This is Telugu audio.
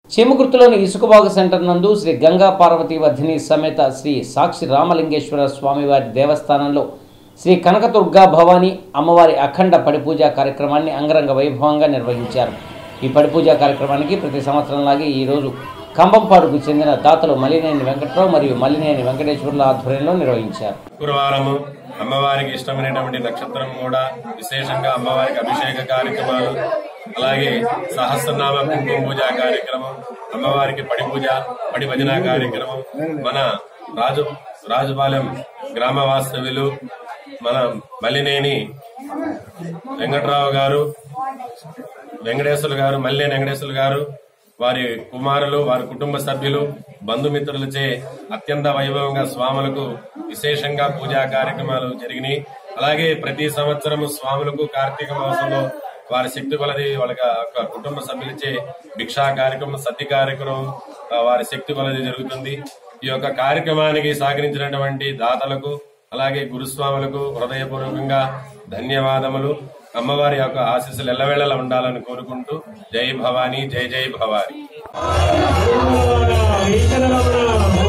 చీమకుర్తిలోని ఇసుకబాగు సెంటర్ నందు శ్రీ గంగా పార్వతీ వర్ధిని సమేత శ్రీ సాక్షి రామలింగేశ్వర స్వామివారి దేవస్థానంలో శ్రీ కనకదుర్గా భవానీ అమ్మవారి అఖండ పడిపూజ కార్యక్రమాన్ని అంగరంగ వైభవంగా నిర్వహించారు ఈ పడిపూజ కార్యక్రమానికి ప్రతి సంవత్సరంలాగే ఈరోజు కంబంపాడుకు చెందిన దాతలు మలినేని వెంకట్రావు మరియు మలినేని వెంకటేశ్వర్ల ఆధ్వర్యంలో నిర్వహించారు శుక్రవారము అమ్మవారికి ఇష్టమైనటువంటి నక్షత్రం కూడా విశేషంగా అమ్మవారికి అభిషేక కార్యక్రమాలు అలాగే సహస్రనామ కుంకుమ పూజ కార్యక్రమం అమ్మవారికి పడి పూజ పడి భజన కార్యక్రమం మన రాజు రాజుపాలెం గ్రామ వాస్తవ్యులు మన మల్లినేని వెంకట్రావు గారు వెంకటేశ్వర గారు మల్లేని వెంకటేశ్వర గారు వారి కుమారులు వారి కుటుంబ సభ్యులు బంధుమిత్రులచే అత్యంత వైభవంగా స్వాములకు విశేషంగా పూజా కార్యక్రమాలు జరిగినాయి అలాగే ప్రతి సంవత్సరం స్వాములకు కార్తీక మాసంలో వారి శక్తి కొలది వాళ్ళ యొక్క కుటుంబ సభ్యులచే భిక్షా కార్యక్రమం సద్ది కార్యక్రమం ఆ, వారి శక్తి కొలది జరుగుతుంది ఈ యొక్క కార్యక్రమానికి సహకరించినటువంటి దాతలకు అలాగే గురుస్వాములకు హృదయపూర్వకంగా ధన్యవాదములు అమ్మవారి యొక్క ఆశీస్సులు ఎల్లవేళలా ఉండాలని కోరుకుంటూ జై భవానీ జై జై భవానీ ఈశ్వర రమణ